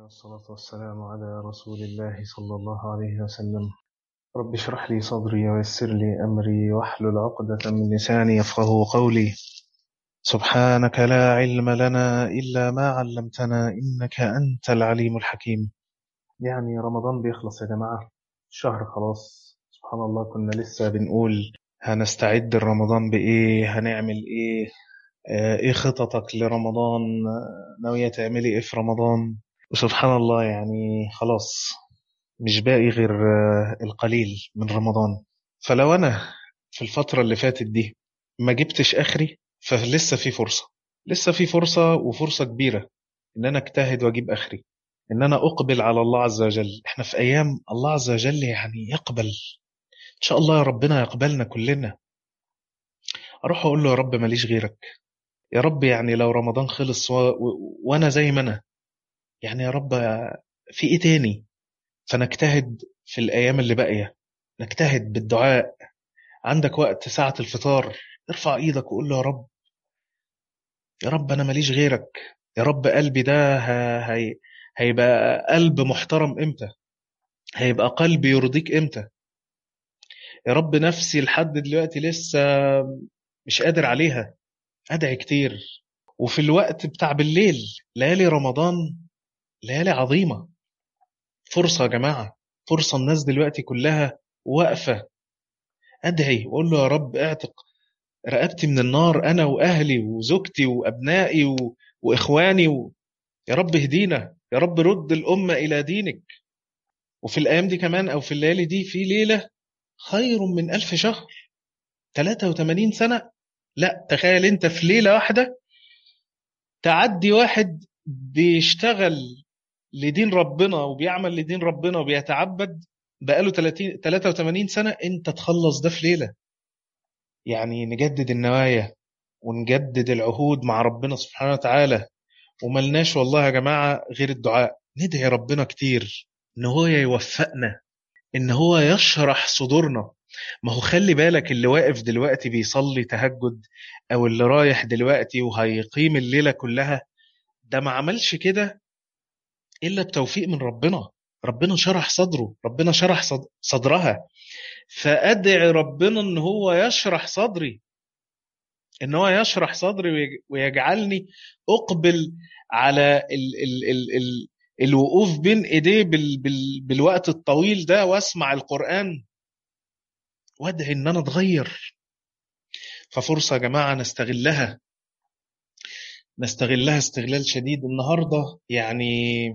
والصلاة والسلام على رسول الله صلى الله عليه وسلم رب اشرح لي صدري ويسر لي أمري واحلل عقدة من لساني يفقه قولي سبحانك لا علم لنا إلا ما علمتنا إنك أنت العليم الحكيم يعني رمضان بيخلص يا جماعة الشهر خلاص سبحان الله كنا لسه بنقول هنستعد لرمضان بإيه هنعمل إيه آه، إيه خططك لرمضان آه، ناوية تعملي إيه في رمضان وسبحان الله يعني خلاص مش باقي غير آه، القليل من رمضان فلو أنا في الفترة اللي فاتت دي ما جبتش آخري فلسه في فرصة لسه في فرصة وفرصة كبيرة إن أنا أجتهد وأجيب آخري إن أنا أقبل على الله عز وجل إحنا في أيام الله عز وجل يعني يقبل إن شاء الله ربنا يقبلنا كلنا أروح أقول له يا رب ماليش غيرك يا رب يعني لو رمضان خلص و... و... وأنا زي ما أنا يعني يا رب في إيه تاني فنجتهد في الأيام اللي باقية نجتهد بالدعاء عندك وقت ساعة الفطار ارفع ايدك وقول له يا رب يا رب انا ماليش غيرك يا رب قلبي ده ه- هي هيبقى قلب محترم امتى هيبقى قلب يرضيك امتى يا رب نفسي لحد دلوقتي لسه مش قادر عليها ادعي كتير وفي الوقت بتاع بالليل ليالي رمضان ليالي عظيمة فرصة يا جماعة فرصة الناس دلوقتي كلها واقفة ادعي وقول له يا رب اعتق رقبتي من النار انا واهلي وزوجتي وابنائي و... واخواني و... يا رب اهدينا يا رب رد الامه الى دينك وفي الايام دي كمان او في الليالي دي في ليله خير من ألف شهر 83 سنه لا تخيل انت في ليله واحده تعدي واحد بيشتغل لدين ربنا وبيعمل لدين ربنا وبيتعبد بقاله 30 83 سنه انت تخلص ده في ليله يعني نجدد النوايا ونجدد العهود مع ربنا سبحانه وتعالى وملناش والله يا جماعة غير الدعاء ندعي ربنا كتير ان هو يوفقنا ان هو يشرح صدورنا ما هو خلي بالك اللي واقف دلوقتي بيصلي تهجد او اللي رايح دلوقتي وهيقيم الليلة كلها ده ما عملش كده الا بتوفيق من ربنا ربنا شرح صدره ربنا شرح صد- صدرها فادعي ربنا ان هو يشرح صدري ان هو يشرح صدري ويج- ويجعلني اقبل على ال ال ال ال الوقوف بين ايديه بال بال بالوقت الطويل ده واسمع القران وادعي ان انا اتغير ففرصه يا جماعه نستغلها نستغلها استغلال شديد النهارده يعني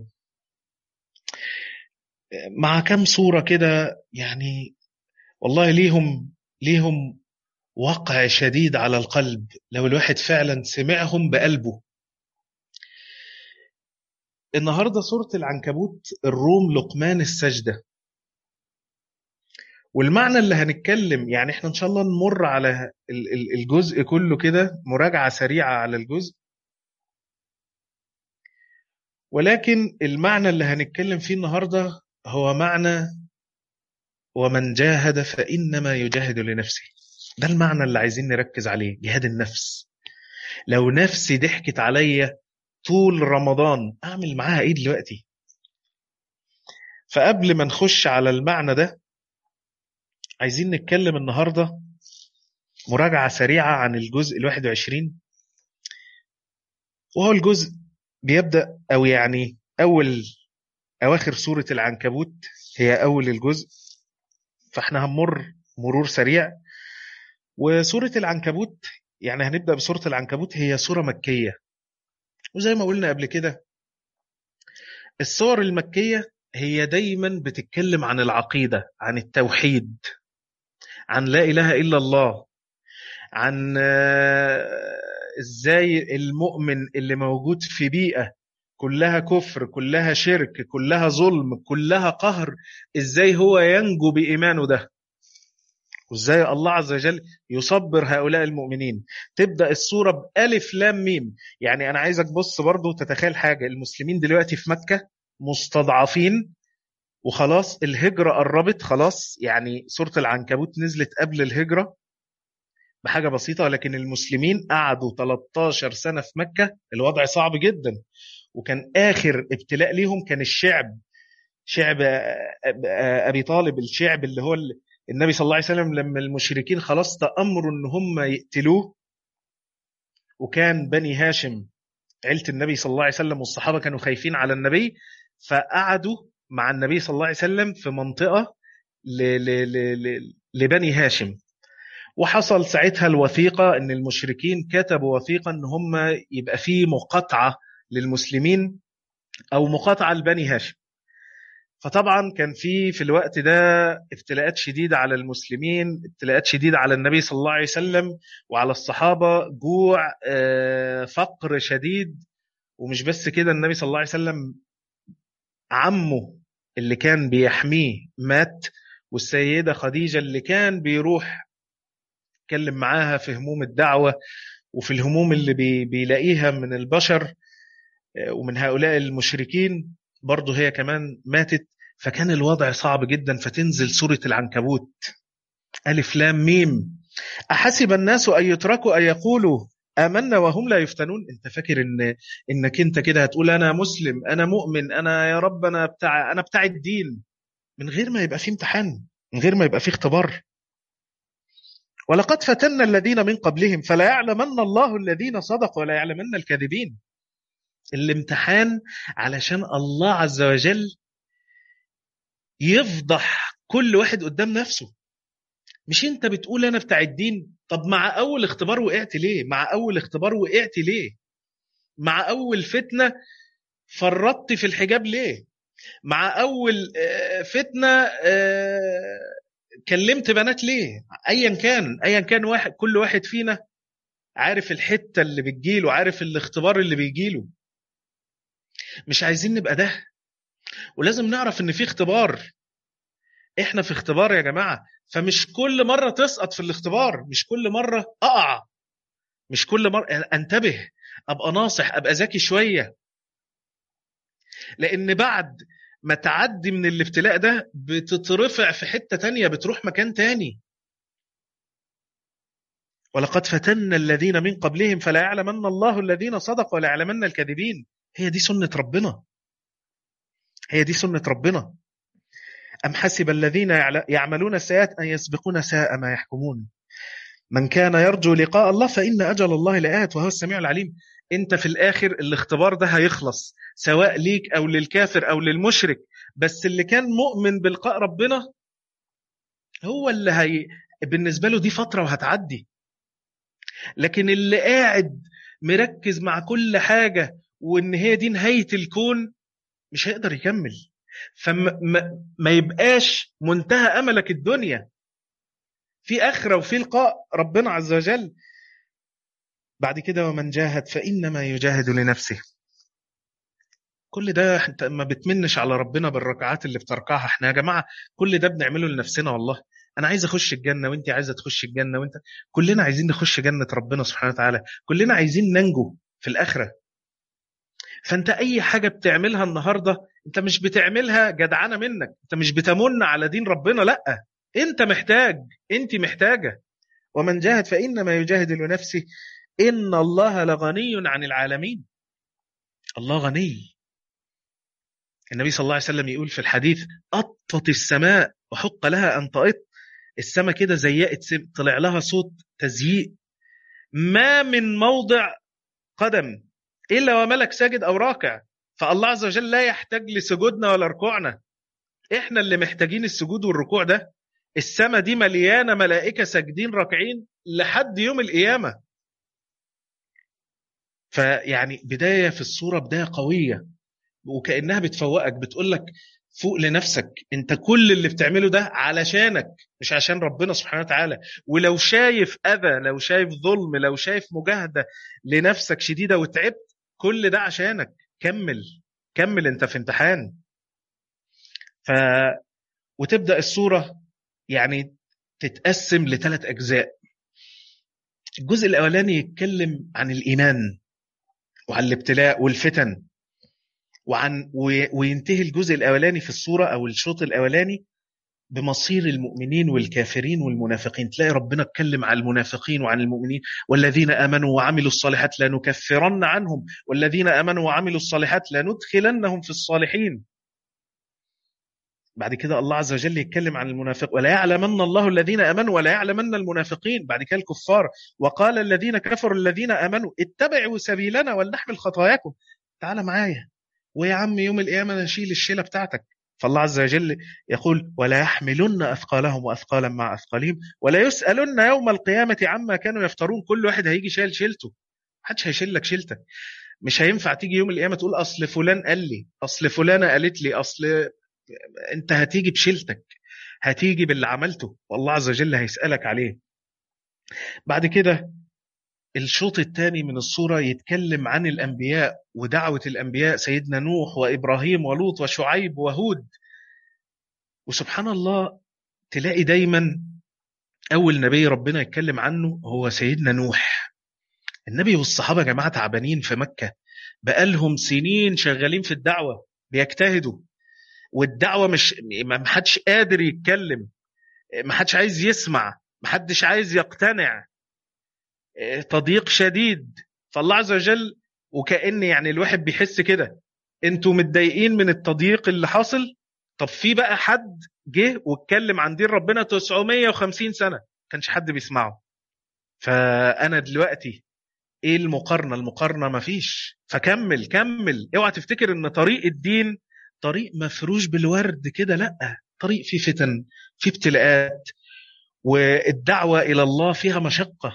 مع كام صوره كده يعني والله ليهم ليهم وقع شديد على القلب لو الواحد فعلا سمعهم بقلبه النهارده سورة العنكبوت الروم لقمان السجدة والمعنى اللي هنتكلم يعني احنا ان شاء الله نمر على ال- ال- الجزء كله كده مراجعة سريعة على الجزء ولكن المعنى اللي هنتكلم فيه النهارده هو معنى ومن جاهد فإنما يجاهد لنفسه ده المعنى اللي عايزين نركز عليه جهاد النفس لو نفسي ضحكت عليا طول رمضان اعمل معاها ايه دلوقتي فقبل ما نخش على المعنى ده عايزين نتكلم النهارده مراجعة سريعة عن الجزء ال 21 وهو الجزء بيبدأ أو يعني أول أواخر سورة العنكبوت هي أول الجزء فإحنا هنمر مرور سريع وسورة العنكبوت يعني هنبدأ بسورة العنكبوت هي سورة مكية وزي ما قلنا قبل كده السور المكية هي دايما بتتكلم عن العقيدة عن التوحيد عن لا إله إلا الله عن آه، ازاي المؤمن اللي موجود في بيئة كلها كفر كلها شرك كلها ظلم كلها قهر ازاي هو ينجو بإيمانه ده وازاي الله عز وجل يصبر هؤلاء المؤمنين تبدأ السورة بألف لام ميم يعني أنا عايزك بص برضو تتخيل حاجة المسلمين دلوقتي في مكة مستضعفين وخلاص الهجرة قربت خلاص يعني سورة العنكبوت نزلت قبل الهجرة بحاجة بسيطة لكن المسلمين قعدوا 13 سنة في مكة الوضع صعب جدا وكان اخر ابتلاء ليهم كان الشعب شعب ابي طالب الشعب اللي هو النبي صلى الله عليه وسلم لما المشركين خلاص تامروا ان هم يقتلوه وكان بني هاشم عيله النبي صلى الله عليه وسلم والصحابه كانوا خايفين على النبي فقعدوا مع النبي صلى الله عليه وسلم في منطقه لبني هاشم وحصل ساعتها الوثيقة أن المشركين كتبوا وثيقة أن هم يبقى في مقاطعة للمسلمين أو مقاطعة لبني هاشم فطبعا كان في في الوقت ده ابتلاءات شديدة على المسلمين ابتلاءات شديدة على النبي صلى الله عليه وسلم وعلى الصحابة جوع فقر شديد ومش بس كده النبي صلى الله عليه وسلم عمه اللي كان بيحميه مات والسيدة خديجة اللي كان بيروح يتكلم معاها في هموم الدعوة وفي الهموم اللي بي بيلاقيها من البشر ومن هؤلاء المشركين برضه هي كمان ماتت فكان الوضع صعب جدا فتنزل سورة العنكبوت ألف لام ميم أحسب الناس أن يتركوا أن يقولوا آمنا وهم لا يفتنون أنت فاكر إن إنك أنت كده هتقول أنا مسلم أنا مؤمن أنا يا رب أنا بتاع أنا بتاع الدين من غير ما يبقى في امتحان من غير ما يبقى في اختبار ولقد فتنا الذين من قبلهم فلا يعلمن الله الذين صدقوا ولا يعلمن الكاذبين الامتحان علشان الله عز وجل يفضح كل واحد قدام نفسه مش انت بتقول انا بتاع الدين طب مع اول اختبار وقعت ليه مع اول اختبار وقعت ليه مع اول فتنه فرطت في الحجاب ليه مع اول فتنه كلمت بنات ليه ايا كان ايا كان واحد كل واحد فينا عارف الحته اللي بتجيله عارف الاختبار اللي بيجيله مش عايزين نبقى ده ولازم نعرف ان في اختبار احنا في اختبار يا جماعه فمش كل مره تسقط في الاختبار مش كل مره اقع مش كل مره انتبه ابقى ناصح ابقى ذكي شويه لان بعد ما تعدي من الابتلاء ده بتترفع في حته تانية بتروح مكان تاني ولقد فتنا الذين من قبلهم فلا يعلمن الله الذين صدقوا ولا يعلمن الكاذبين هي دي سنة ربنا هي دي سنة ربنا أم حسب الذين يعملون السيئات أن يسبقون ساء ما يحكمون من كان يرجو لقاء الله فإن أجل الله لآت وهو السميع العليم أنت في الآخر الاختبار ده هيخلص سواء ليك أو للكافر أو للمشرك بس اللي كان مؤمن بلقاء ربنا هو اللي هي بالنسبة له دي فترة وهتعدي لكن اللي قاعد مركز مع كل حاجة وان هي دي نهايه الكون مش هيقدر يكمل فما ما يبقاش منتهى املك الدنيا في اخره وفي لقاء ربنا عز وجل بعد كده ومن جاهد فانما يجاهد لنفسه كل ده انت ما بتمنش على ربنا بالركعات اللي بتركعها احنا يا جماعه كل ده بنعمله لنفسنا والله انا عايز اخش الجنه وانت عايزه تخش الجنه وانت كلنا عايزين نخش جنه ربنا سبحانه وتعالى كلنا عايزين ننجو في الاخره فانت اي حاجه بتعملها النهارده انت مش بتعملها جدعنه منك انت مش بتمن على دين ربنا لا انت محتاج انت محتاجه ومن جاهد فانما يجاهد لنفسه ان الله لغني عن العالمين الله غني النبي صلى الله عليه وسلم يقول في الحديث أطفت السماء وحق لها أن تأط السماء كده زيقت طلع لها صوت تزييق ما من موضع قدم إلا وملك ساجد أو راكع فالله عز وجل لا يحتاج لسجودنا ولا ركوعنا إحنا اللي محتاجين السجود والركوع ده السماء دي مليانة ملائكة ساجدين راكعين لحد يوم القيامة فيعني بداية في الصورة بداية قوية وكأنها بتفوقك بتقول لك فوق لنفسك انت كل اللي بتعمله ده علشانك مش عشان ربنا سبحانه وتعالى ولو شايف اذى لو شايف ظلم لو شايف مجاهده لنفسك شديده وتعبت كل ده عشانك كمل كمل انت في امتحان ف وتبدا الصوره يعني تتقسم لثلاث اجزاء الجزء الاولاني يتكلم عن الايمان وعن الابتلاء والفتن وعن وينتهي الجزء الاولاني في الصوره او الشوط الاولاني بمصير المؤمنين والكافرين والمنافقين تلاقي ربنا اتكلم عن المنافقين وعن المؤمنين والذين امنوا وعملوا الصالحات لنكفرن عنهم والذين امنوا وعملوا الصالحات لندخلنهم في الصالحين بعد كده الله عز وجل يتكلم عن المنافق ولا يعلمن الله الذين امنوا ولا يعلمن المنافقين بعد كده الكفار وقال الذين كفروا الذين امنوا اتبعوا سبيلنا ولنحمل خطاياكم تعال معايا ويا عم يوم القيامه نشيل الشيله بتاعتك فالله عز وجل يقول ولا يحملن اثقالهم واثقالا مع اثقالهم ولا يسالن يوم القيامه عما كانوا يفترون كل واحد هيجي شايل شيلته محدش هيشيل لك شيلتك مش هينفع تيجي يوم القيامه تقول اصل فلان قال لي اصل فلانه قالت لي اصل انت هتيجي بشيلتك هتيجي باللي عملته والله عز وجل هيسالك عليه بعد كده الشوط الثاني من الصورة يتكلم عن الأنبياء ودعوة الأنبياء سيدنا نوح وإبراهيم ولوط وشعيب وهود وسبحان الله تلاقي دايما أول نبي ربنا يتكلم عنه هو سيدنا نوح النبي والصحابة يا جماعة تعبانين في مكة بقالهم سنين شغالين في الدعوة بيجتهدوا والدعوة مش ما حدش قادر يتكلم ما حدش عايز يسمع ما حدش عايز يقتنع تضييق شديد فالله عز وجل وكأن يعني الواحد بيحس كده انتوا متضايقين من التضييق اللي حاصل طب في بقى حد جه واتكلم عن دين ربنا 950 سنة كانش حد بيسمعه فأنا دلوقتي ايه المقارنة المقارنة مفيش فكمل كمل اوعى تفتكر ان طريق الدين طريق مفروش بالورد كده لا طريق فيه فتن فيه ابتلاءات والدعوة إلى الله فيها مشقة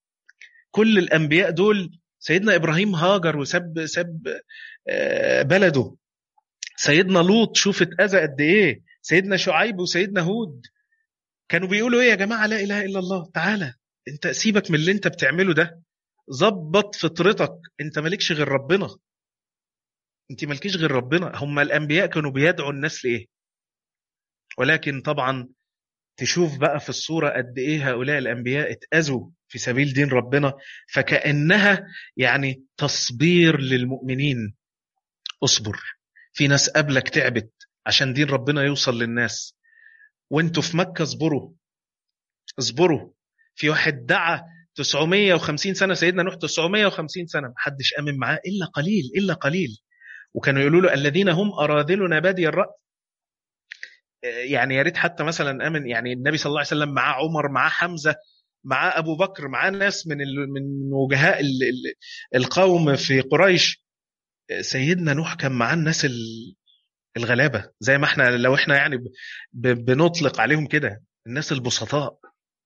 كل الانبياء دول سيدنا ابراهيم هاجر وسب سب بلده سيدنا لوط شوف اتاذى قد ايه سيدنا شعيب وسيدنا هود كانوا بيقولوا ايه يا جماعه لا اله الا الله تعالى انت سيبك من اللي انت بتعمله ده ظبط فطرتك انت مالكش غير ربنا انت مالكيش غير ربنا هم الانبياء كانوا بيدعوا الناس لايه ولكن طبعا تشوف بقى في الصورة قد إيه هؤلاء الأنبياء اتأذوا في سبيل دين ربنا فكأنها يعني تصبير للمؤمنين اصبر في ناس قبلك تعبت عشان دين ربنا يوصل للناس وانتوا في مكة اصبروا اصبروا في واحد دعا 950 سنة سيدنا نوح 950 سنة محدش آمن معاه إلا قليل إلا قليل وكانوا يقولوا له الذين هم أراذلنا بادي الرأي يعني يا ريت حتى مثلا امن يعني النبي صلى الله عليه وسلم معاه عمر معاه حمزه معاه ابو بكر معاه ناس من من وجهاء القوم في قريش سيدنا نوح كان معاه الناس الغلابه زي ما احنا لو احنا يعني بنطلق عليهم كده الناس البسطاء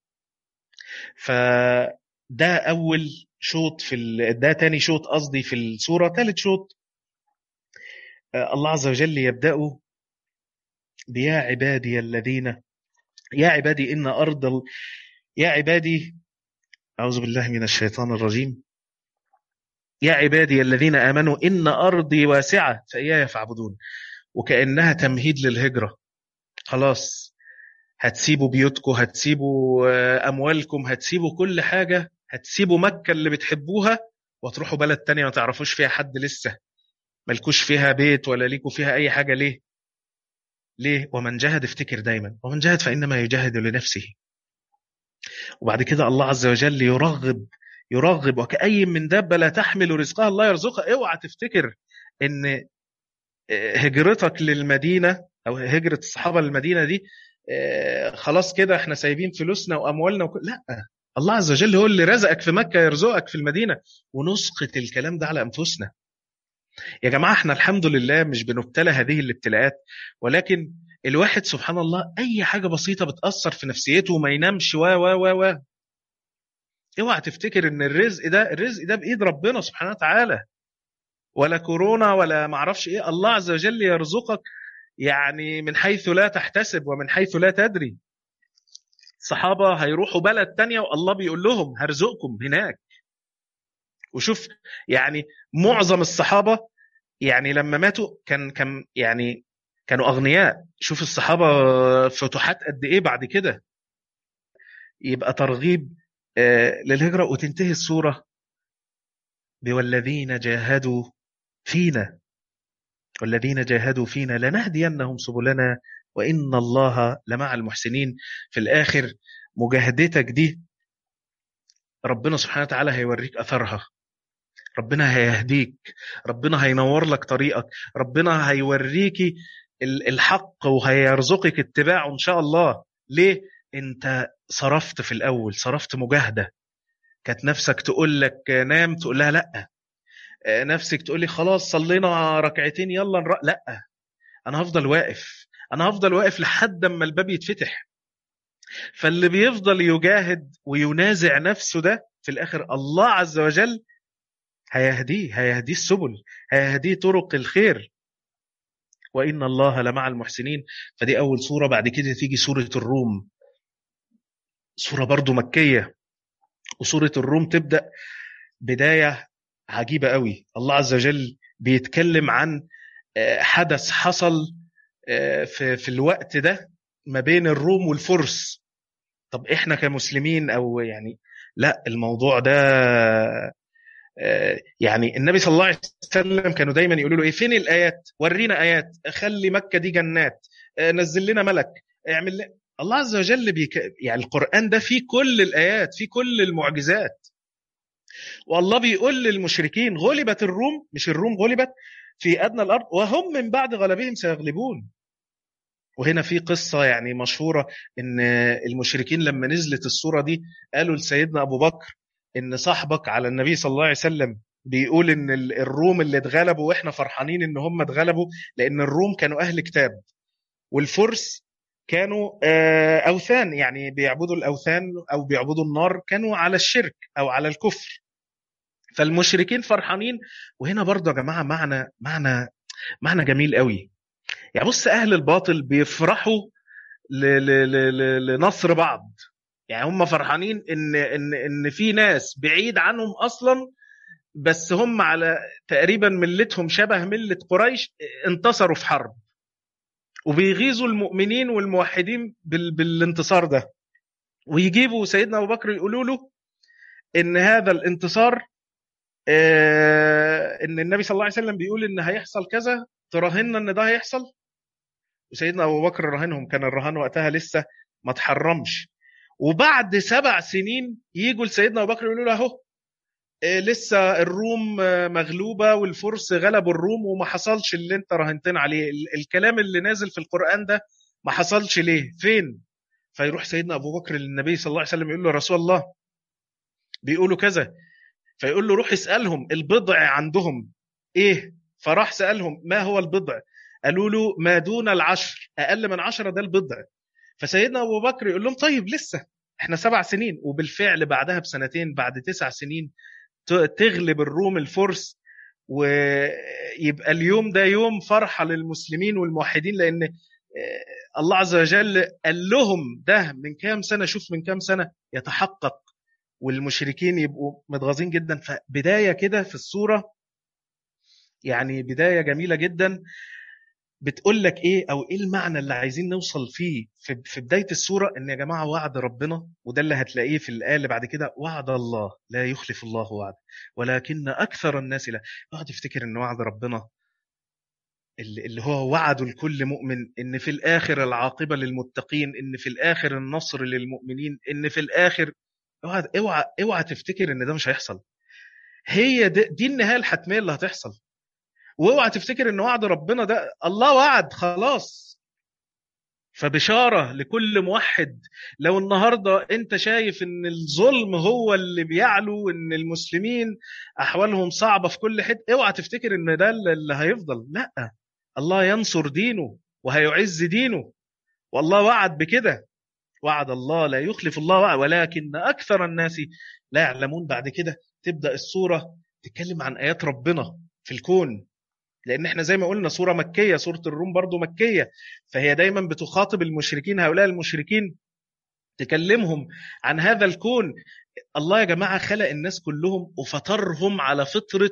فده اول شوط في ده تاني شوط قصدي في السوره ثالث شوط الله عز وجل يبدأ بيا عبادي الذين يا عبادي إن أرض ال... يا عبادي أعوذ بالله من الشيطان الرجيم يا عبادي الذين آمنوا إن أرضي واسعة فإياي فاعبدون وكأنها تمهيد للهجرة خلاص هتسيبوا بيوتكم هتسيبوا أموالكم هتسيبوا كل حاجة هتسيبوا مكة اللي بتحبوها وتروحوا بلد تانية ما تعرفوش فيها حد لسه ملكوش فيها بيت ولا ليكوا فيها أي حاجة ليه ليه ومن جاهد افتكر دايما ومن جاهد فإنما يجاهد لنفسه وبعد كده الله عز وجل يرغب يرغب وكأي من دابة لا تحمل رزقها الله يرزقها اوعى تفتكر ان هجرتك للمدينة او هجرة الصحابة للمدينة دي خلاص كده احنا سايبين فلوسنا واموالنا وكل لا الله عز وجل هو اللي رزقك في مكة يرزقك في المدينة ونسقط الكلام ده على انفسنا يا جماعة احنا الحمد لله مش بنبتلى هذه الابتلاءات ولكن الواحد سبحان الله أي حاجة بسيطة بتأثر في نفسيته وما ينامش و و و و اوعى تفتكر ان الرزق ده الرزق ده بإيد ربنا سبحانه وتعالى ولا كورونا ولا معرفش ايه الله عز وجل يرزقك يعني من حيث لا تحتسب ومن حيث لا تدري صحابة هيروحوا بلد تانية والله بيقول لهم هرزقكم هناك وشوف يعني معظم الصحابة يعني لما ماتوا كان كان يعني كانوا أغنياء شوف الصحابة فتوحات قد إيه بعد كده يبقى ترغيب للهجرة وتنتهي السورة بوالذين جاهدوا فينا والذين جاهدوا فينا لنهدينهم سبلنا وإن الله لمع المحسنين في الآخر مجاهدتك دي ربنا سبحانه وتعالى هيوريك أثرها ربنا هيهديك ربنا هينور لك طريقك ربنا هيوريكي الحق وهيرزقك اتباعه إن شاء الله ليه؟ أنت صرفت في الأول صرفت مجاهدة كانت نفسك تقول لك نام تقول لها لأ نفسك تقول لي خلاص صلينا ركعتين يلا نرق لأ أنا هفضل واقف أنا هفضل واقف لحد أما الباب يتفتح فاللي بيفضل يجاهد وينازع نفسه ده في الآخر الله عز وجل هيهديه هيهديه السبل هيهديه طرق الخير وإن الله لمع المحسنين فدي أول سورة بعد كده تيجي سورة الروم سورة برضو مكية وسورة الروم تبدأ بداية عجيبة قوي الله عز وجل بيتكلم عن حدث حصل في, في الوقت ده ما بين الروم والفرس طب احنا كمسلمين او يعني لا الموضوع ده يعني النبي صلى الله عليه وسلم كانوا دايما يقولوا له ايه فين الايات ورينا ايات خلي مكه دي جنات نزل لنا ملك اعمل لنا الله عز وجل بيك... يعني القران ده فيه كل الايات فيه كل المعجزات والله بيقول للمشركين غلبت الروم مش الروم غلبت في ادنى الارض وهم من بعد غلبهم سيغلبون وهنا في قصه يعني مشهوره ان المشركين لما نزلت الصوره دي قالوا لسيدنا ابو بكر ان صاحبك على النبي صلى الله عليه وسلم بيقول ان الروم اللي اتغلبوا واحنا فرحانين ان هم اتغلبوا لان الروم كانوا اهل كتاب والفرس كانوا اوثان يعني بيعبدوا الاوثان او بيعبدوا النار كانوا على الشرك او على الكفر فالمشركين فرحانين وهنا برضه يا جماعه معنى معنى معنى جميل قوي يعني بص اهل الباطل بيفرحوا لنصر بعض يعني هم فرحانين ان ان ان في ناس بعيد عنهم اصلا بس هم على تقريبا ملتهم شبه مله قريش انتصروا في حرب وبيغيظوا المؤمنين والموحدين بال بالانتصار ده ويجيبوا سيدنا ابو بكر يقولوا له ان هذا الانتصار آه ان النبي صلى الله عليه وسلم بيقول ان هيحصل كذا تراهنا ان ده هيحصل وسيدنا ابو بكر راهنهم كان الرهان وقتها لسه ما تحرمش وبعد سبع سنين يجوا لسيدنا ابو بكر يقولوا له اهو إيه لسه الروم مغلوبه والفرس غلبوا الروم وما حصلش اللي انت راهنتنا عليه الكلام اللي نازل في القران ده ما حصلش ليه فين فيروح سيدنا ابو بكر للنبي صلى الله عليه وسلم يقول له رسول الله بيقولوا كذا فيقول له روح اسالهم البضع عندهم ايه فراح سالهم ما هو البضع قالوا له ما دون العشر اقل من عشرة ده البضع فسيدنا ابو بكر يقول لهم طيب لسه احنا سبع سنين وبالفعل بعدها بسنتين بعد تسع سنين تغلب الروم الفرس ويبقى اليوم ده يوم فرحة للمسلمين والموحدين لأن الله عز وجل قال لهم ده من كام سنة شوف من كام سنة يتحقق والمشركين يبقوا متغاظين جدا فبداية كده في الصورة يعني بداية جميلة جدا بتقول لك ايه او ايه المعنى اللي عايزين نوصل فيه في, في بدايه السوره ان يا جماعه وعد ربنا وده اللي هتلاقيه في الايه اللي بعد كده وعد الله لا يخلف الله وعد ولكن اكثر الناس لا اقعد تفتكر ان وعد ربنا اللي هو وعده لكل مؤمن ان في الاخر العاقبه للمتقين ان في الاخر النصر للمؤمنين ان في الاخر اوعى اوعى اوعى تفتكر ان ده مش هيحصل هي دي, دي النهايه الحتميه اللي هتحصل واوعى تفتكر ان وعد ربنا ده الله وعد خلاص فبشاره لكل موحد لو النهارده انت شايف ان الظلم هو اللي بيعلو وان المسلمين احوالهم صعبه في كل حته اوعى تفتكر ان ده اللي هيفضل لا الله ينصر دينه وهيعز دينه والله وعد بكده وعد الله لا يخلف الله وعد ولكن اكثر الناس لا يعلمون بعد كده تبدا السوره تتكلم عن ايات ربنا في الكون لان احنا زي ما قلنا سوره مكيه سوره الروم برضو مكيه فهي دايما بتخاطب المشركين هؤلاء المشركين تكلمهم عن هذا الكون الله يا جماعه خلق الناس كلهم وفطرهم على فطره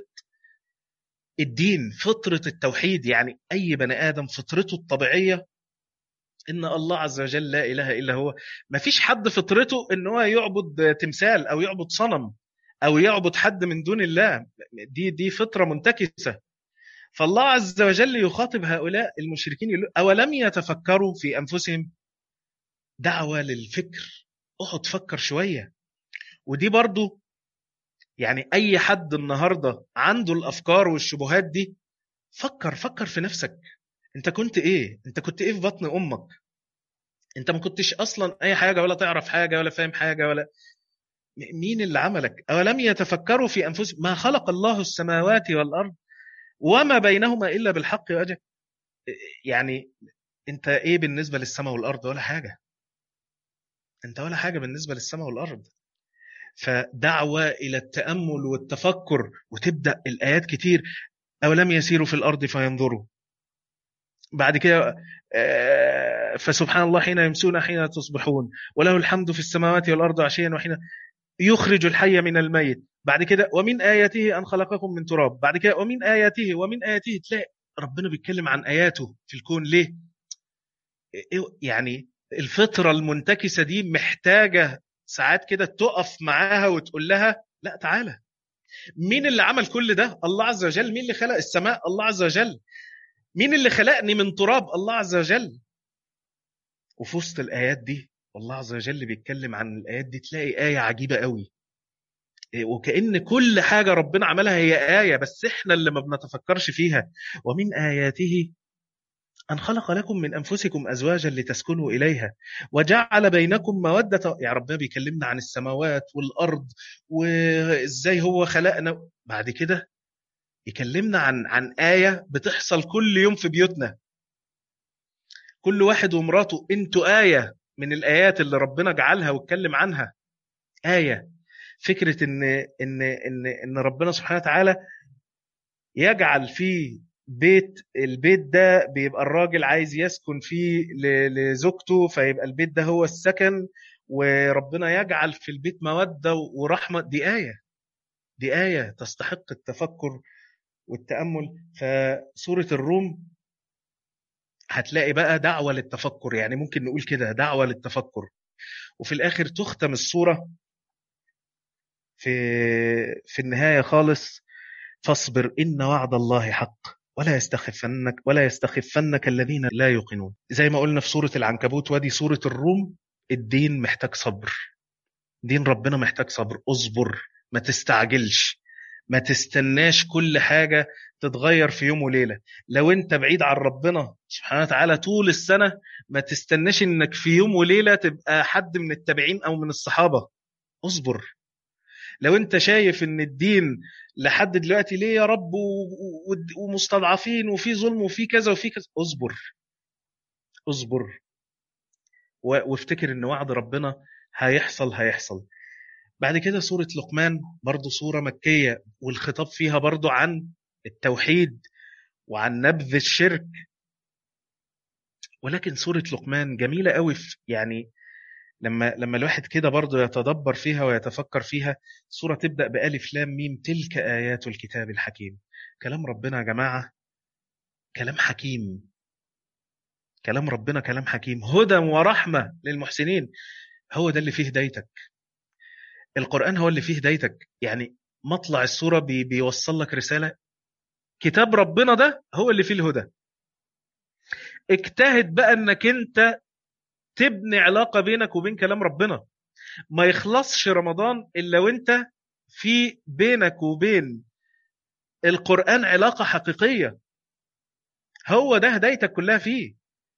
الدين فطره التوحيد يعني اي بني ادم فطرته الطبيعيه ان الله عز وجل لا اله الا هو ما فيش حد فطرته ان هو يعبد تمثال او يعبد صنم او يعبد حد من دون الله دي دي فطره منتكسه فالله عز وجل يخاطب هؤلاء المشركين يقول أولم يتفكروا في أنفسهم دعوة للفكر اقعد فكر شوية ودي برضو يعني أي حد النهاردة عنده الأفكار والشبهات دي فكر فكر في نفسك انت كنت ايه انت كنت ايه في بطن امك انت ما كنتش اصلا اي حاجه ولا تعرف حاجه ولا فاهم حاجه ولا مين اللي عملك اولم يتفكروا في انفسهم ما خلق الله السماوات والارض وما بينهما الا بالحق واجل يعني انت ايه بالنسبه للسماء والارض ولا حاجه انت ولا حاجه بالنسبه للسماء والارض فدعوه الى التامل والتفكر وتبدا الايات كتير اولم يسيروا في الارض فينظروا بعد كده آه، فسبحان الله حين يمسون حين تصبحون وله الحمد في السماوات والارض عشيا وحين يخرج الحي من الميت بعد كده ومن آياته أن خلقكم من تراب بعد كده ومن آياته ومن آياته تلاقي ربنا بيتكلم عن آياته في الكون ليه إيه، يعني الفطرة المنتكسة دي محتاجة ساعات كده تقف معاها وتقول لها لا تعالى مين اللي عمل كل ده الله عز وجل مين اللي خلق السماء الله عز وجل مين اللي خلقني من تراب الله عز وجل وفي وسط الآيات دي والله عز وجل بيتكلم عن الآيات دي تلاقي آية عجيبة قوي إيه، وكأن كل حاجة ربنا عملها هي آية بس إحنا اللي ما بنتفكرش فيها ومن آياته أن خلق لكم من أنفسكم أزواجا لتسكنوا إليها وجعل بينكم مودة يا ربنا بيكلمنا عن السماوات والأرض وإزاي هو خلقنا بعد كده يكلمنا عن عن آية بتحصل كل يوم في بيوتنا كل واحد ومراته انتوا آية من الآيات اللي ربنا جعلها واتكلم عنها آية فكرة إن إن إن إن ربنا سبحانه وتعالى يجعل في بيت البيت ده بيبقى الراجل عايز يسكن فيه لزوجته فيبقى البيت ده هو السكن وربنا يجعل في البيت مودة ورحمة دي آية دي آية تستحق التفكر والتأمل فسورة الروم هتلاقي بقى دعوة للتفكر يعني ممكن نقول كده دعوة للتفكر وفي الآخر تختم الصورة في في النهاية خالص فاصبر إن وعد الله حق ولا يستخفنك ولا يستخفنك الذين لا يوقنون زي ما قلنا في سورة العنكبوت ودي سورة الروم الدين محتاج صبر دين ربنا محتاج صبر اصبر ما تستعجلش ما تستناش كل حاجة تتغير في يوم وليلة لو انت بعيد عن ربنا سبحانه وتعالى طول السنة ما تستناش انك في يوم وليلة تبقى حد من التابعين او من الصحابة اصبر لو انت شايف ان الدين لحد دلوقتي ليه يا رب ومستضعفين وفي ظلم وفي كذا وفي كذا اصبر اصبر وافتكر ان وعد ربنا هيحصل هيحصل بعد كده سورة لقمان برضو سورة مكية والخطاب فيها برضو عن التوحيد وعن نبذ الشرك ولكن سورة لقمان جميلة قوي في يعني لما لما الواحد كده برضه يتدبر فيها ويتفكر فيها سورة تبدأ بألف لام ميم تلك آيات الكتاب الحكيم كلام ربنا يا جماعة كلام حكيم كلام ربنا كلام حكيم هدى ورحمة للمحسنين هو ده اللي فيه هدايتك القرآن هو اللي فيه هدايتك يعني مطلع السورة بي بيوصل لك رسالة كتاب ربنا ده هو اللي فيه الهدى اجتهد بقى انك انت تبني علاقة بينك وبين كلام ربنا ما يخلصش رمضان إلا وانت في بينك وبين القرآن علاقة حقيقية هو ده هدايتك كلها فيه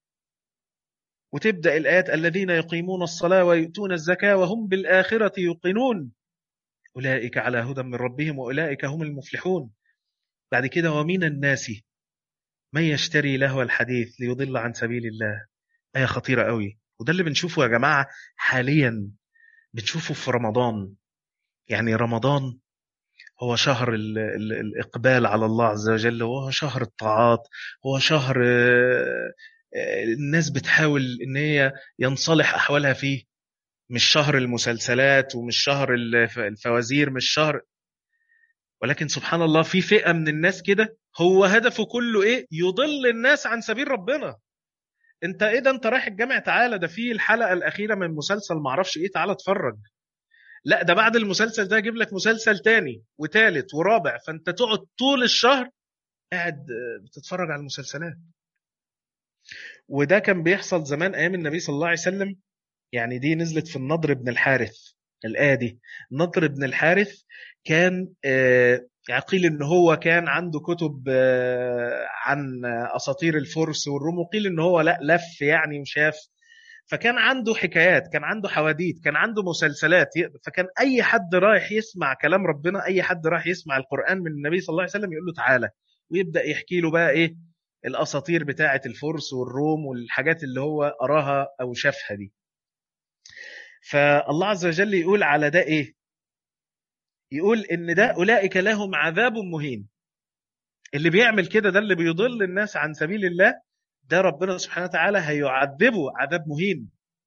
وتبدأ الآيات الذين يقيمون الصلاة ويؤتون الزكاة وهم بالآخرة يوقنون أولئك على هدى من ربهم وأولئك هم المفلحون بعد كده ومن الناس من يشتري لهو الحديث ليضل عن سبيل الله آية خطيرة قوي وده اللي بنشوفه يا جماعة حاليا بنشوفه في رمضان يعني رمضان هو شهر ال ال الإقبال على الله عز وجل وهو شهر الطاعات هو شهر آه، آه، الناس بتحاول ان هي ينصلح احوالها فيه مش شهر المسلسلات ومش شهر الفوازير مش شهر ولكن سبحان الله في فئة من الناس كده هو هدفه كله ايه يضل الناس عن سبيل ربنا انت ايه ده انت رايح الجامع تعالى ده في الحلقه الاخيره من مسلسل معرفش ايه تعالى اتفرج لا ده بعد المسلسل ده اجيب لك مسلسل تاني وتالت ورابع فانت تقعد طول الشهر قاعد بتتفرج على المسلسلات وده كان بيحصل زمان ايام النبي صلى الله عليه وسلم يعني دي نزلت في النضر بن الحارث الآية دي النضر بن الحارث كان يعني قيل ان هو كان عنده كتب عن اساطير الفرس والروم وقيل ان هو لا لف يعني وشاف فكان عنده حكايات كان عنده حواديت كان عنده مسلسلات فكان اي حد رايح يسمع كلام ربنا اي حد رايح يسمع القران من النبي صلى الله عليه وسلم يقول له تعالى ويبدا يحكي له بقى ايه الاساطير بتاعه الفرس والروم والحاجات اللي هو قراها او شافها دي فالله عز وجل يقول على ده ايه يقول ان ده اولئك لهم عذاب مهين اللي بيعمل كده ده اللي بيضل الناس عن سبيل الله ده ربنا سبحانه وتعالى هيعذبه عذاب مهين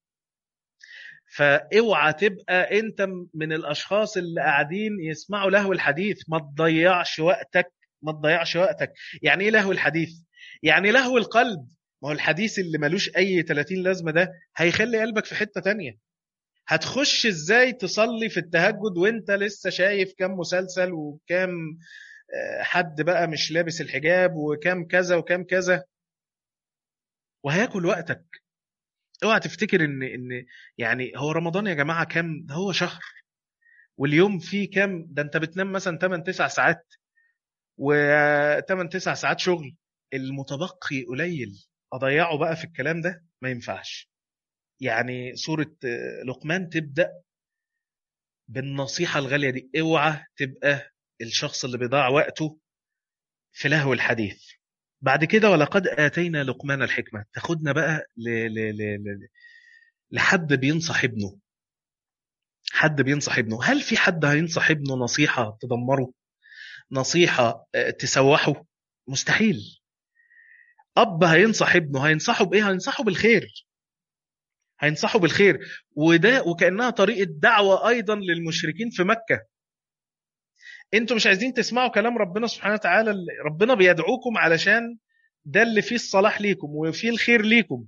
فاوعى تبقى انت من الاشخاص اللي قاعدين يسمعوا لهو الحديث ما تضيعش وقتك ما تضيعش وقتك يعني ايه لهو الحديث يعني لهو القلب ما هو الحديث اللي ملوش اي 30 لازمه ده هيخلي قلبك في حته تانية هتخش ازاي تصلي في التهجد وانت لسه شايف كم مسلسل وكم حد بقى مش لابس الحجاب وكم كذا وكم كذا وهياكل وقتك اوعى تفتكر ان ان يعني هو رمضان يا جماعه كام ده هو شهر واليوم فيه كام ده انت بتنام مثلا 8 9 ساعات و 8 9 ساعات شغل المتبقي قليل اضيعه بقى في الكلام ده ما ينفعش يعني سورة لقمان تبدأ بالنصيحة الغالية دي اوعى تبقى الشخص اللي بيضيع وقته في لهو الحديث بعد كده ولقد آتينا لقمان الحكمة تاخدنا بقى ل... ل... ل... ل... لحد بينصح ابنه حد بينصح ابنه هل في حد هينصح ابنه نصيحة تدمره نصيحة تسوحه مستحيل أب هينصح ابنه هينصحه بإيه هينصحه بالخير هينصحوا بالخير وده وكانها طريقه دعوه ايضا للمشركين في مكه انتوا مش عايزين تسمعوا كلام ربنا سبحانه وتعالى ربنا بيدعوكم علشان ده اللي فيه الصلاح ليكم وفيه الخير ليكم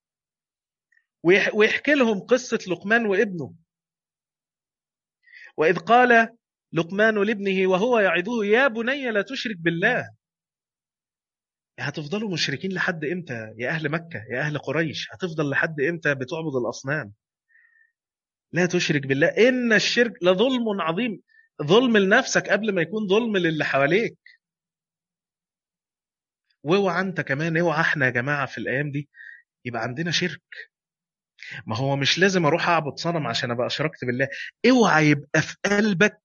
ويحكي لهم قصه لقمان وابنه واذ قال لقمان لابنه وهو يعظه يا بني لا تشرك بالله هتفضلوا مشركين لحد امتى يا اهل مكه يا اهل قريش هتفضل لحد امتى بتعبد الاصنام لا تشرك بالله ان الشرك لظلم عظيم ظلم لنفسك قبل ما يكون ظلم للي حواليك واوعى انت كمان اوعى احنا يا جماعه في الايام دي يبقى عندنا شرك ما هو مش لازم اروح اعبد صنم عشان ابقى اشركت بالله اوعى يبقى في قلبك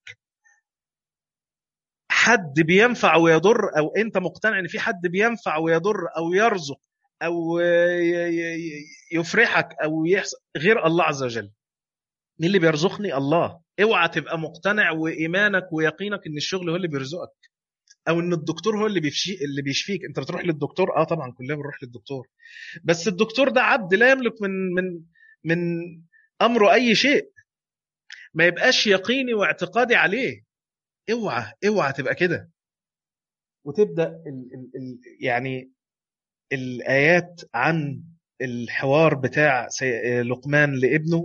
حد بينفع ويضر او انت مقتنع ان في حد بينفع ويضر او يرزق او يفرحك او يحصل غير الله عز وجل مين اللي بيرزقني الله اوعى تبقى مقتنع وايمانك ويقينك ان الشغل هو اللي بيرزقك او ان الدكتور هو اللي بيفشي اللي بيشفيك انت بتروح للدكتور اه طبعا كلنا بنروح للدكتور بس الدكتور ده عبد لا يملك من من من امره اي شيء ما يبقاش يقيني واعتقادي عليه اوعى اوعى تبقى كده وتبدا ال ال ال يعني الايات عن الحوار بتاع لقمان لابنه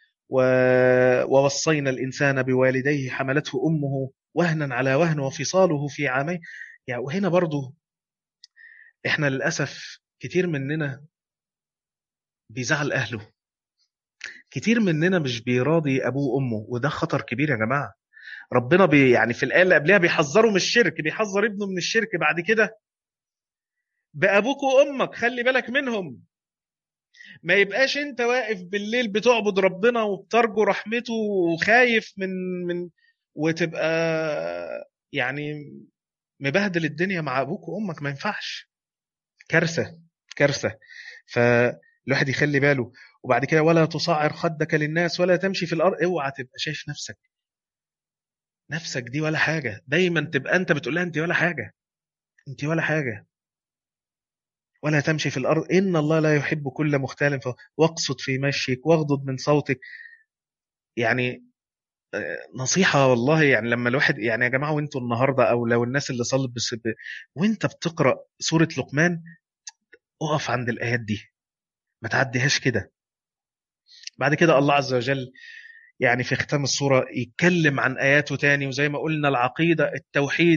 ووصينا الانسان بوالديه حملته امه وهنا على وهن وفصاله في عامين يعني وهنا برضو احنا للاسف كتير مننا بيزعل اهله كتير مننا مش بيراضي ابوه وامه وده خطر كبير يا جماعه ربنا بي يعني في الايه اللي قبلها بيحذروا من الشرك بيحذر ابنه من الشرك بعد كده بابوك وامك خلي بالك منهم ما يبقاش انت واقف بالليل بتعبد ربنا وبترجو رحمته وخايف من من وتبقى يعني مبهدل الدنيا مع ابوك وامك ما ينفعش كارثه كارثه فالواحد يخلي باله وبعد كده ولا تصعر خدك للناس ولا تمشي في الارض اوعى تبقى شايف نفسك نفسك دي ولا حاجه دايما تبقى انت بتقول لها انت ولا حاجه انت ولا حاجه ولا تمشي في الارض ان الله لا يحب كل مختال واقصد في مشيك واغضض من صوتك يعني نصيحه والله يعني لما الواحد يعني يا جماعه وانتوا النهارده او لو الناس اللي صلت بس ب... وانت بتقرا سوره لقمان اقف عند الايات دي ما تعديهاش كده بعد كده الله عز وجل يعني في ختام الصورة يتكلم عن آياته تاني وزي ما قلنا العقيدة التوحيد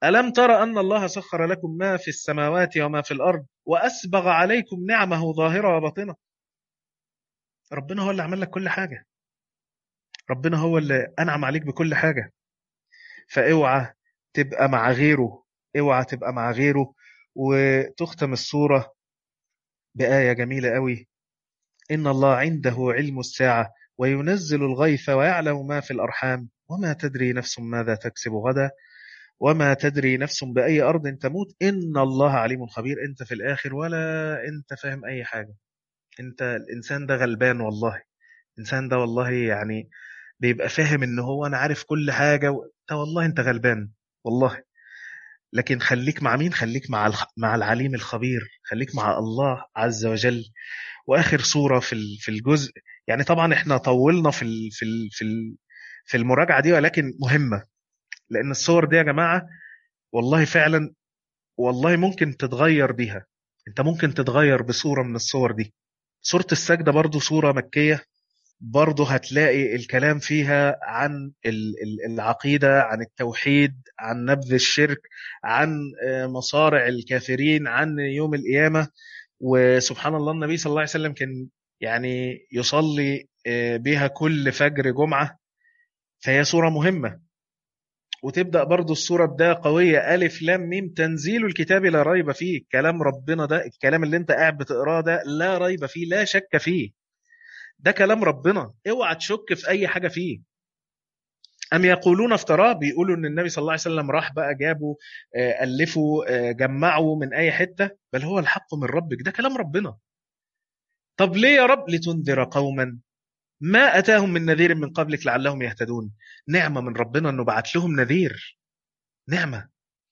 ألم تر أن الله سخر لكم ما في السماوات وما في الأرض وأسبغ عليكم نعمه ظاهرة وباطنة ربنا هو اللي عمل لك كل حاجة ربنا هو اللي أنعم عليك بكل حاجة فاوعى تبقى مع غيره اوعى تبقى مع غيره وتختم الصورة بآية جميلة قوي إن الله عنده علم الساعة وينزل الغيث ويعلم ما في الأرحام وما تدري نفس ماذا تكسب غدا وما تدري نفس بأي أرض تموت إن الله عليم خبير أنت في الآخر ولا أنت فاهم أي حاجة أنت الإنسان ده غلبان والله الإنسان ده والله يعني بيبقى فاهم إن هو أنا عارف كل حاجة و... والله أنت غلبان والله لكن خليك مع مين خليك مع الخ... مع العليم الخبير خليك مع الله عز وجل واخر صوره في في الجزء يعني طبعا احنا طولنا في ال... في ال... في ال... في المراجعه دي ولكن مهمه لان الصور دي يا جماعه والله فعلا والله ممكن تتغير بيها انت ممكن تتغير بصوره من الصور دي سوره السجده برضو صوره مكيه برضه هتلاقي الكلام فيها عن العقيدة عن التوحيد عن نبذ الشرك عن مصارع الكافرين عن يوم القيامة وسبحان الله النبي صلى الله عليه وسلم كان يعني يصلي بها كل فجر جمعة فهي سورة مهمة وتبدأ برضو السورة بداية قوية ألف لام ميم تنزيل الكتاب لا ريب فيه كلام ربنا ده الكلام اللي انت قاعد بتقراه ده لا ريب فيه لا شك فيه ده كلام ربنا اوعى تشك في اي حاجه فيه أم يقولون افتراه بيقولوا إن النبي صلى الله عليه وسلم راح بقى جابوا ألفوا جمعوا من أي حتة بل هو الحق من ربك ده كلام ربنا طب ليه يا رب لتنذر قوما ما أتاهم من نذير من قبلك لعلهم يهتدون نعمة من ربنا أنه بعت لهم نذير نعمة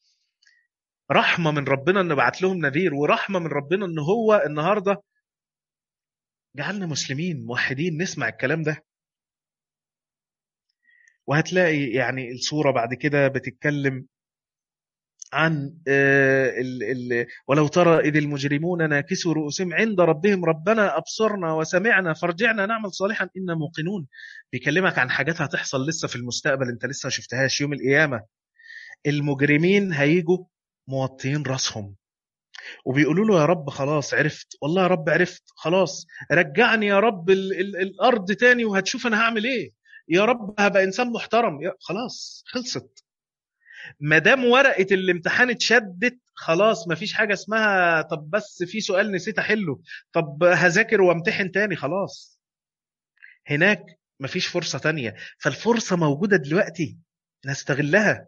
رحمة من ربنا أنه بعت لهم نذير ورحمة من ربنا أنه هو النهاردة جعلنا مسلمين موحدين نسمع الكلام ده وهتلاقي يعني الصورة بعد كده بتتكلم عن ال ال ولو ترى إذ المجرمون ناكسوا رؤوسهم عند ربهم ربنا أبصرنا وسمعنا فرجعنا نعمل صالحا إنا موقنون بيكلمك عن حاجات هتحصل لسه في المستقبل أنت لسه ما شفتهاش يوم القيامة المجرمين هيجوا موطيين راسهم وبيقولوا له يا رب خلاص عرفت والله يا رب عرفت خلاص رجعني يا رب ال ال الأرض تاني وهتشوف أنا هعمل إيه يا رب هبقى إنسان محترم يا خلاص خلصت ما دام ورقه الامتحان اتشدت خلاص ما فيش حاجه اسمها طب بس في سؤال نسيت احله طب هذاكر وامتحن تاني خلاص هناك ما فيش فرصه تانية فالفرصه موجوده دلوقتي نستغلها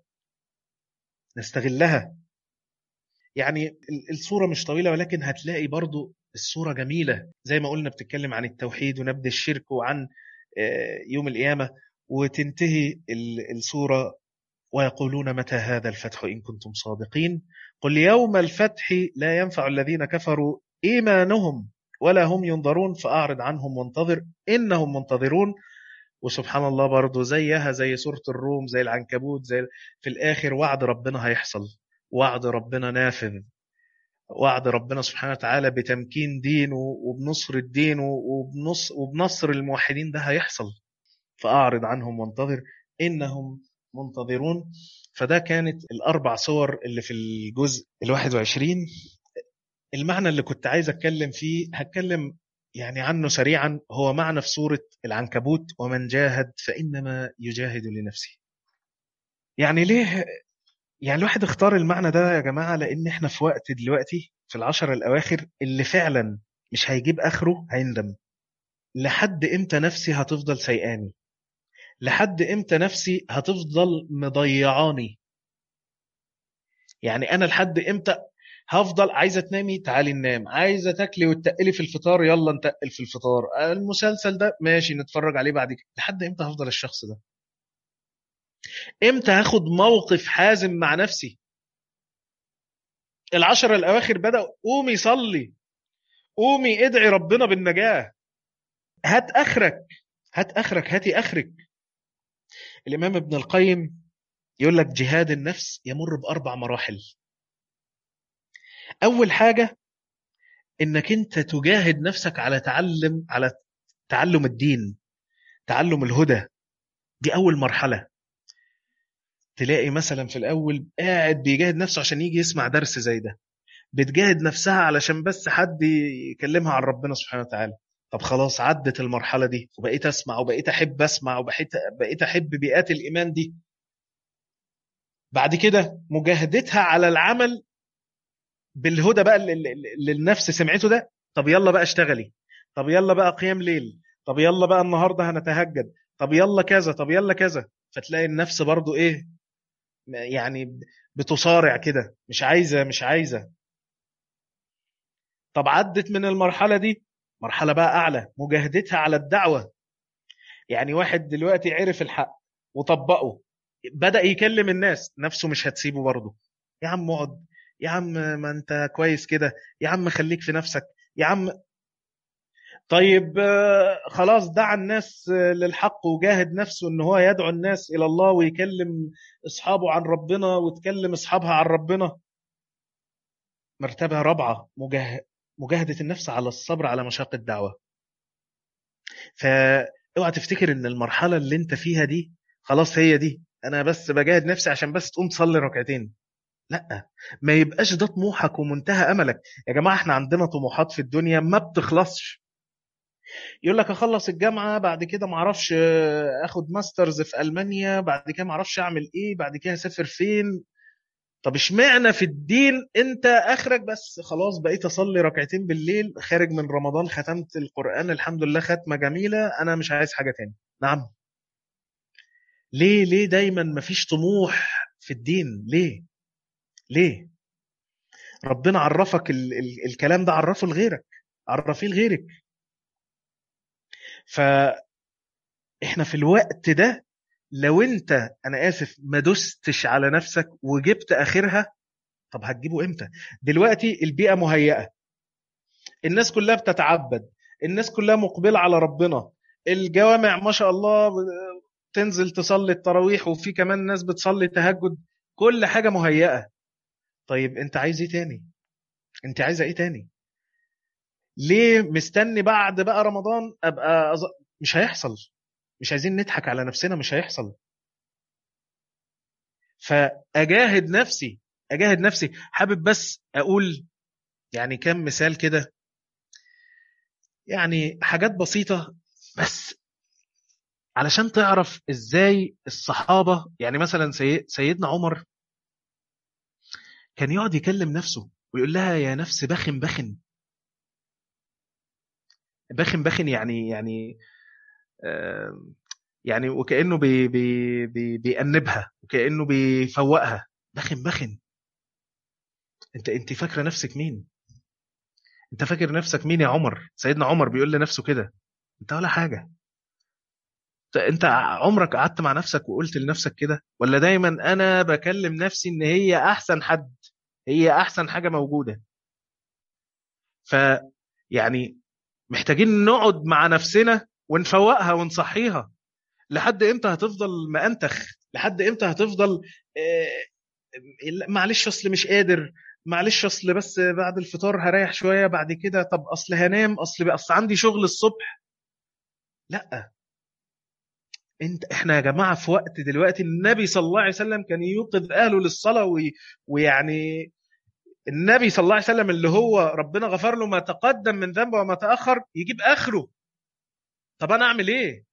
نستغلها يعني الصوره مش طويله ولكن هتلاقي برضو الصوره جميله زي ما قلنا بتتكلم عن التوحيد ونبذ الشرك وعن يوم القيامه وتنتهي الصوره ويقولون متى هذا الفتح إن كنتم صادقين قل يوم الفتح لا ينفع الذين كفروا إيمانهم ولا هم ينظرون فأعرض عنهم وانتظر إنهم منتظرون وسبحان الله برضو زيها زي سورة الروم زي العنكبوت زي في الآخر وعد ربنا هيحصل وعد ربنا نافذ وعد ربنا سبحانه وتعالى بتمكين دينه وبنصر الدين وبنصر, وبنصر الموحدين ده هيحصل فأعرض عنهم وانتظر إنهم منتظرون فده كانت الأربع صور اللي في الجزء الواحد وعشرين المعنى اللي كنت عايز أتكلم فيه هتكلم يعني عنه سريعا هو معنى في سورة العنكبوت ومن جاهد فإنما يجاهد لنفسه يعني ليه يعني الواحد اختار المعنى ده يا جماعة لأن احنا في وقت دلوقتي في العشر الأواخر اللي فعلا مش هيجيب آخره هيندم لحد امتى نفسي هتفضل سيئاني لحد امتى نفسي هتفضل مضيعاني يعني انا لحد امتى هفضل عايزه تنامي تعالي ننام عايزه تاكلي وتتقلي في الفطار يلا نتقل في الفطار المسلسل ده ماشي نتفرج عليه بعد كده لحد امتى هفضل الشخص ده امتى هاخد موقف حازم مع نفسي العشرة الأواخر بدأ قومي صلي قومي ادعي ربنا بالنجاة هات آخرك هات آخرك هاتي آخرك الإمام ابن القيم يقول لك جهاد النفس يمر بأربع مراحل أول حاجة إنك أنت تجاهد نفسك على تعلم على تعلم الدين تعلم الهدى دي أول مرحلة تلاقي مثلا في الأول قاعد بيجاهد نفسه عشان يجي يسمع درس زي ده بتجاهد نفسها علشان بس حد يكلمها عن ربنا سبحانه وتعالى طب خلاص عدت المرحلة دي وبقيت أسمع وبقيت أحب أسمع وبقيت بقيت أحب بيئات الإيمان دي بعد كده مجاهدتها على العمل بالهدى بقى اللي النفس سمعته ده طب يلا بقى اشتغلي طب يلا بقى قيام ليل طب يلا بقى النهارده هنتهجد طب يلا كذا طب يلا كذا فتلاقي النفس برضو ايه يعني بتصارع كده مش عايزه مش عايزه طب عدت من المرحله دي مرحله بقى اعلى مجاهدتها على الدعوه يعني واحد دلوقتي عرف الحق وطبقه بدا يكلم الناس نفسه مش هتسيبه برضه يا عم اقعد يا عم ما انت كويس كده يا عم خليك في نفسك يا عم طيب خلاص دعا الناس للحق وجاهد نفسه ان هو يدعو الناس الى الله ويكلم اصحابه عن ربنا وتكلم اصحابها عن ربنا مرتبه رابعه مجاهده النفس على الصبر على مشاق الدعوه فاوعى تفتكر ان المرحله اللي انت فيها دي خلاص هي دي انا بس بجاهد نفسي عشان بس تقوم تصلي ركعتين لا ما يبقاش ده طموحك ومنتهى املك يا جماعه احنا عندنا طموحات في الدنيا ما بتخلصش يقول لك اخلص الجامعه بعد كده ما اعرفش اخد ماسترز في المانيا بعد كده ما اعرفش اعمل ايه بعد كده اسافر فين طب اشمعنى في الدين انت اخرك بس خلاص بقيت اصلي ركعتين بالليل خارج من رمضان ختمت القران الحمد لله ختمه جميله انا مش عايز حاجه تاني نعم ليه ليه دايما مفيش طموح في الدين ليه ليه ربنا عرفك ال ال الكلام ده عرفه لغيرك عرفيه لغيرك فاحنا في الوقت ده لو انت انا اسف ما دستش على نفسك وجبت اخرها طب هتجيبه امتى دلوقتي البيئه مهيئه الناس كلها بتتعبد الناس كلها مقبله على ربنا الجوامع ما شاء الله تنزل تصلي التراويح وفي كمان ناس بتصلي تهجد كل حاجه مهيئه طيب انت عايز ايه تاني انت عايزه ايه تاني ليه مستني بعد بقى رمضان ابقى أز... مش هيحصل مش عايزين نضحك على نفسنا مش هيحصل فاجاهد نفسي اجاهد نفسي حابب بس اقول يعني كم مثال كده يعني حاجات بسيطة بس علشان تعرف ازاي الصحابة يعني مثلا سي... سيدنا عمر كان يقعد يكلم نفسه ويقول لها يا نفس بخن بخن بخن بخن يعني يعني يعني وكانه بي بي بي بيأنبها وكانه بيفوقها بخن بخن انت انت فاكره نفسك مين انت فاكر نفسك مين يا عمر سيدنا عمر بيقول لنفسه كده انت ولا حاجه انت عمرك قعدت مع نفسك وقلت لنفسك كده ولا دايما انا بكلم نفسي ان هي احسن حد هي احسن حاجه موجوده ف يعني محتاجين نقعد مع نفسنا ونفوقها ونصحيها لحد امتى هتفضل مأنتخ لحد امتى هتفضل معلش اصل مش قادر معلش اصل بس بعد الفطار هريح شويه بعد كده طب اصل هنام اصل اصل عندي شغل الصبح لا انت احنا يا جماعه في وقت دلوقتي النبي صلى الله عليه وسلم كان يوقظ اهله للصلاه وي ويعني النبي صلى الله عليه وسلم اللي هو ربنا غفر له ما تقدم من ذنبه وما تاخر يجيب اخره طب انا اعمل ايه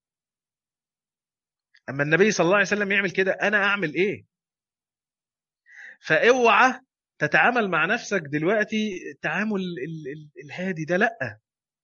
اما النبي صلى الله عليه وسلم يعمل كده انا اعمل ايه فاوعى تتعامل مع نفسك دلوقتي التعامل الهادي ده لا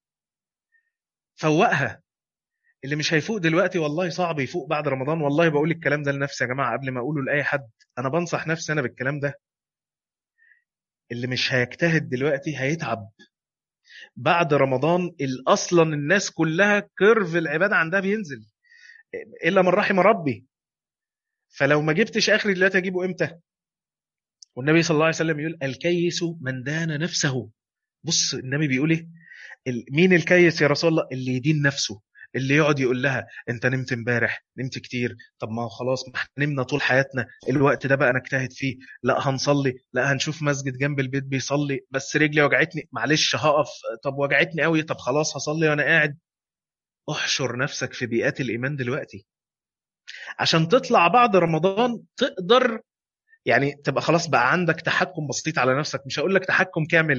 فوقها اللي مش هيفوق دلوقتي والله صعب يفوق بعد رمضان والله بقول الكلام ده لنفسي يا جماعه قبل ما اقوله لاي حد انا بنصح نفسي انا بالكلام ده اللي مش هيجتهد دلوقتي هيتعب بعد رمضان اصلا الناس كلها كيرف العباده عندها بينزل الا من رحم ربي فلو ما جبتش اخري دلوقتي اجيبه امتى والنبي صلى الله عليه وسلم يقول الكيس من دان نفسه بص النبي بيقول ايه مين الكيس يا رسول الله اللي يدين نفسه اللي يقعد يقول لها انت نمت امبارح نمت كتير طب ما خلاص ما نمنا طول حياتنا الوقت ده بقى نجتهد فيه لا هنصلي لا هنشوف مسجد جنب البيت بيصلي بس رجلي وجعتني معلش هقف طب وجعتني قوي طب خلاص هصلي وانا قاعد احشر نفسك في بيئات الايمان دلوقتي عشان تطلع بعد رمضان تقدر يعني تبقى خلاص بقى عندك تحكم بسيط على نفسك مش هقول لك تحكم كامل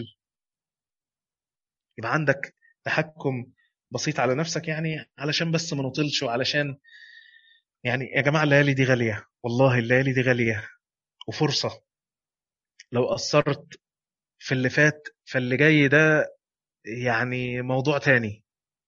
يبقى عندك تحكم بسيط على نفسك يعني علشان بس ما نطلش وعلشان يعني يا جماعة الليالي دي غالية والله الليالي دي غالية وفرصة لو قصرت في اللي فات فاللي جاي ده يعني موضوع تاني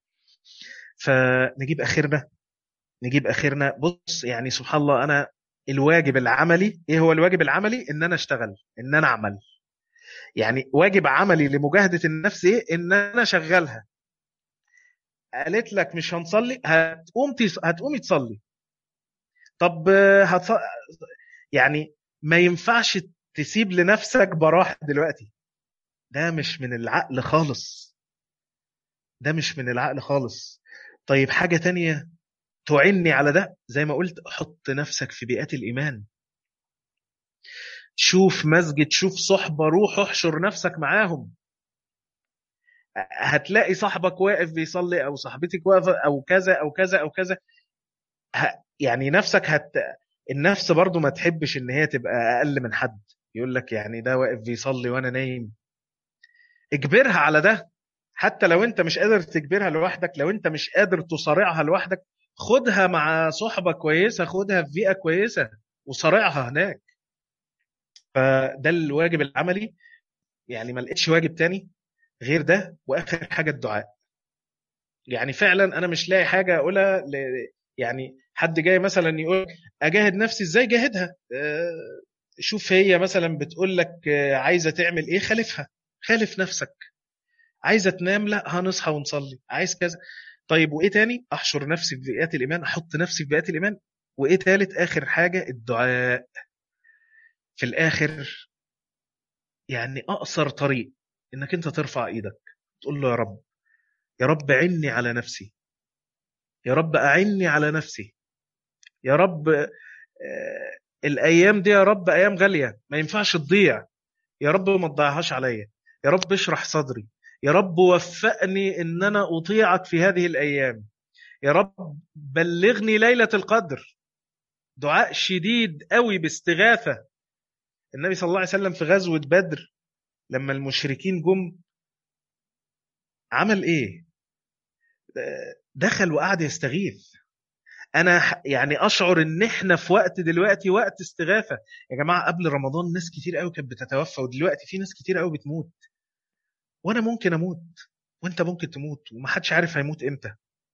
فنجيب اخرنا نجيب اخرنا بص يعني سبحان الله انا الواجب العملي ايه هو الواجب العملي ان انا اشتغل ان انا اعمل يعني واجب عملي لمجاهده النفس ايه ان انا اشغلها قالت لك مش هنصلي هتقوم تيص... هتقومي تصلي طب هتص... يعني ما ينفعش تسيب لنفسك براح دلوقتي ده مش من العقل خالص ده مش من العقل خالص طيب حاجة تانية تعني على ده زي ما قلت حط نفسك في بيئات الإيمان شوف مسجد شوف صحبة روح احشر نفسك معاهم هتلاقي صاحبك واقف بيصلي أو صاحبتك واقفة أو كذا أو كذا أو كذا يعني نفسك هت النفس برضو ما تحبش ان هي تبقى اقل من حد يقول لك يعني ده واقف بيصلي وانا نايم اجبرها على ده حتى لو انت مش قادر تجبرها لوحدك لو انت مش قادر تصارعها لوحدك خدها مع صحبة كويسة خدها في بيئة كويسة وصارعها هناك فده الواجب العملي يعني ما لقيتش واجب تاني غير ده واخر حاجة الدعاء يعني فعلا انا مش لاقي حاجة اقولها ل... يعني حد جاي مثلا يقول اجاهد نفسي ازاي جاهدها شوف هي مثلا بتقول لك عايزة تعمل ايه خالفها خالف نفسك عايزة تنام لا هنصحى ونصلي عايز كذا طيب وايه تاني احشر نفسي في بيئات الايمان احط نفسي في بيئات الايمان وايه تالت اخر حاجة الدعاء في الاخر يعني اقصر طريق انك انت ترفع ايدك تقول له يا رب يا رب عني على نفسي يا رب اعني على نفسي يا رب آه الايام دي يا رب ايام غاليه ما ينفعش تضيع يا رب ما تضيعهاش عليا يا رب اشرح صدري يا رب وفقني ان انا اطيعك في هذه الايام يا رب بلغني ليله القدر دعاء شديد قوي باستغاثه النبي صلى الله عليه وسلم في غزوه بدر لما المشركين جم عمل ايه دخل وقعد يستغيث انا يعني اشعر ان احنا في وقت دلوقتي وقت استغاثه يا جماعه قبل رمضان ناس كتير قوي كانت بتتوفى ودلوقتي في ناس كتير قوي بتموت وانا ممكن اموت وانت ممكن تموت ومحدش عارف هيموت امتى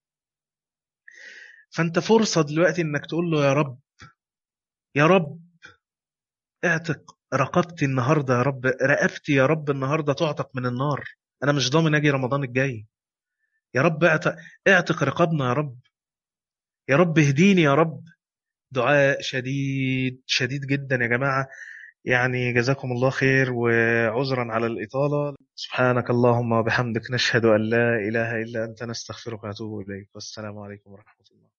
فانت فرصه دلوقتي انك تقول له يا رب يا رب اعتق رقبتي النهارده يا رب رقبتي يا رب النهارده تعتق من النار انا مش ضامن اجي رمضان الجاي يا رب اعتق, اعتق رقابنا يا رب يا رب اهديني يا رب دعاء شديد شديد جدا يا جماعة يعني جزاكم الله خير وعذرا على الإطالة سبحانك اللهم وبحمدك نشهد أن لا إله إلا أنت نستغفرك ونتوب إليك والسلام عليكم ورحمة الله